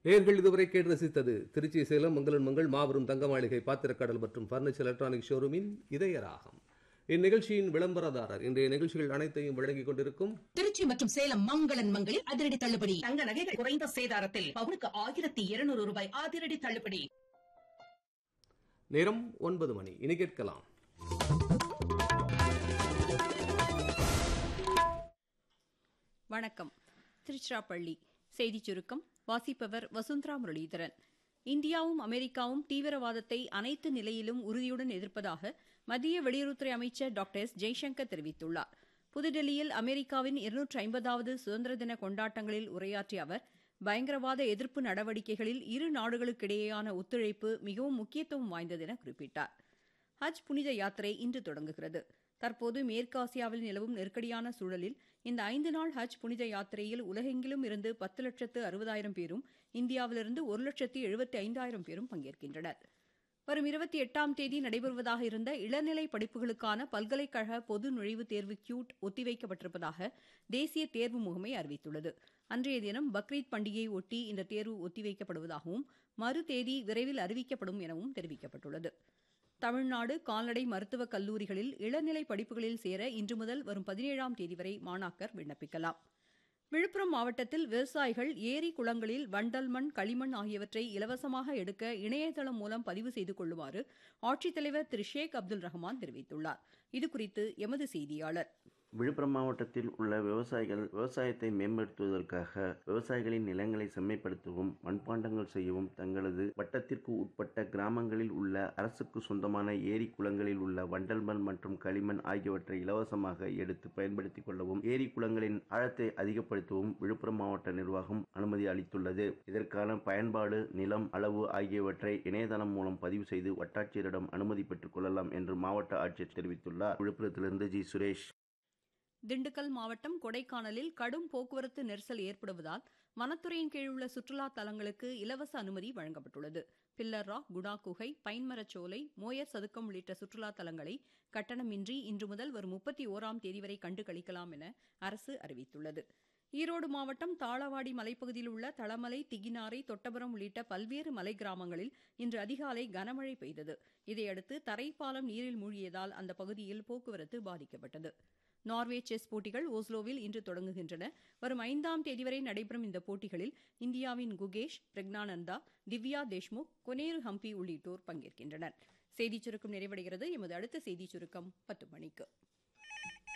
நேர்கள் இதுவரை கேட்டு ரசித்தது திருச்சி சேலம் மங்களன் மங்கள் மாபெரும் தங்க மாளிகை பாத்திரக்கடல் மற்றும் பர்னிச்சர் எலக்ட்ரானிக் ஷோரூமின் இதயராகம் இந்நிகழ்ச்சியின் விளம்பரதாரர் இன்றைய நிகழ்ச்சிகள் அனைத்தையும் வழங்கிக் கொண்டிருக்கும் திருச்சி மற்றும் சேலம் மங்களன் மங்களில் அதிரடி தள்ளுபடி தங்க நகைகள் குறைந்த சேதாரத்தில் பவுனுக்கு ஆயிரத்தி இருநூறு ரூபாய் அதிரடி தள்ளுபடி நேரம் ஒன்பது மணி இனி கேட்கலாம் வணக்கம் திருச்சிராப்பள்ளி செய்திச் சுருக்கம் வாசிப்பவர் வசுந்தரா முரளிதரன் இந்தியாவும் அமெரிக்காவும் தீவிரவாதத்தை அனைத்து நிலையிலும் உறுதியுடன் எதிர்ப்பதாக மத்திய வெளியுறவுத்துறை அமைச்சர் டாக்டர் எஸ் ஜெய்சங்கர் தெரிவித்துள்ளார் புதுடெல்லியில் அமெரிக்காவின் இருநூற்றி ஐம்பதாவது சுதந்திர தின கொண்டாட்டங்களில் உரையாற்றிய அவர் பயங்கரவாத எதிர்ப்பு நடவடிக்கைகளில் இரு நாடுகளுக்கிடையேயான ஒத்துழைப்பு மிகவும் முக்கியத்துவம் வாய்ந்தது என குறிப்பிட்டார் ஹஜ் புனித யாத்திரை இன்று தொடங்குகிறது தற்போது மேற்காசியாவில் நிலவும் நெருக்கடியான சூழலில் இந்த ஐந்து நாள் ஹஜ் புனித யாத்திரையில் உலகெங்கிலும் இருந்து பத்து லட்சத்து அறுபதாயிரம் பேரும் இந்தியாவிலிருந்து ஒரு லட்சத்து எழுபத்தி ஐந்தாயிரம் பேரும் பங்கேற்கின்றனர் வரும் இருபத்தி எட்டாம் தேதி நடைபெறுவதாக இருந்த இளநிலை படிப்புகளுக்கான பல்கலைக்கழக பொது நுழைவுத் தேர்வு கியூட் ஒத்திவைக்கப்பட்டிருப்பதாக தேசிய தேர்வு முகமை அறிவித்துள்ளது அன்றைய தினம் பக்ரீத் பண்டிகையை ஒட்டி இந்த தேர்வு ஒத்திவைக்கப்படுவதாகவும் மறு தேதி விரைவில் அறிவிக்கப்படும் எனவும் தெரிவிக்கப்பட்டுள்ளது தமிழ்நாடு கால்நடை மருத்துவக் கல்லூரிகளில் இளநிலை படிப்புகளில் சேர இன்று முதல் வரும் பதினேழாம் தேதி வரை மாணாக்கர் விண்ணப்பிக்கலாம் விழுப்புரம் மாவட்டத்தில் விவசாயிகள் ஏரி குளங்களில் வண்டல் மண் களிமண் ஆகியவற்றை இலவசமாக எடுக்க இணையதளம் மூலம் பதிவு செய்து கொள்ளுமாறு ஆட்சித்தலைவர் திரு ஷேக் அப்துல் ரஹ்மான் தெரிவித்துள்ளார் இதுகுறித்து எமது செய்தியாளர் விழுப்புரம் மாவட்டத்தில் உள்ள விவசாயிகள் விவசாயத்தை மேம்படுத்துவதற்காக விவசாயிகளின் நிலங்களை செம்மைப்படுத்தவும் மண்பாண்டங்கள் செய்யவும் தங்களது வட்டத்திற்கு உட்பட்ட கிராமங்களில் உள்ள அரசுக்கு சொந்தமான ஏரி குளங்களில் உள்ள வண்டல் மண் மற்றும் களிமண் ஆகியவற்றை இலவசமாக எடுத்து பயன்படுத்திக் கொள்ளவும் ஏரி குளங்களின் ஆழத்தை அதிகப்படுத்தவும் விழுப்புரம் மாவட்ட நிர்வாகம் அனுமதி அளித்துள்ளது இதற்கான பயன்பாடு நிலம் அளவு ஆகியவற்றை இணையதளம் மூலம் பதிவு செய்து வட்டாட்சியரிடம் அனுமதி பெற்றுக் கொள்ளலாம் என்று மாவட்ட ஆட்சியர் தெரிவித்துள்ளார் விழுப்புரத்திலிருந்து ஜி சுரேஷ் திண்டுக்கல் மாவட்டம் கொடைக்கானலில் கடும் போக்குவரத்து நெரிசல் ஏற்படுவதால் வனத்துறையின் கீழ் உள்ள சுற்றுலா தலங்களுக்கு இலவச அனுமதி வழங்கப்பட்டுள்ளது பில்லர் ராக் குணா குகை பைன்மரச்சோலை மோயர் சதுக்கம் உள்ளிட்ட சுற்றுலா தலங்களை கட்டணமின்றி இன்று முதல் வரும் முப்பத்தி ஓராம் தேதி வரை கண்டு கழிக்கலாம் என அரசு அறிவித்துள்ளது ஈரோடு மாவட்டம் தாளவாடி மலைப்பகுதியில் உள்ள தளமலை திகினாரை தொட்டபுரம் உள்ளிட்ட பல்வேறு மலை கிராமங்களில் இன்று அதிகாலை கனமழை பெய்தது இதையடுத்து தரைப்பாலம் நீரில் மூழ்கியதால் அந்த பகுதியில் போக்குவரத்து பாதிக்கப்பட்டது நார்வே செஸ் போட்டிகள் ஓஸ்லோவில் இன்று தொடங்குகின்றன வரும் ஐந்தாம் தேதி வரை நடைபெறும் இந்த போட்டிகளில் இந்தியாவின் குகேஷ் பிரக்னானந்தா திவ்யா தேஷ்முக் கொனேரு ஹம்பி உள்ளிட்டோர் பங்கேற்கின்றனர் செய்திச் சுருக்கம் நிறைவடைகிறது எமது அடுத்த செய்திச் சுருக்கம் பத்து மணிக்கு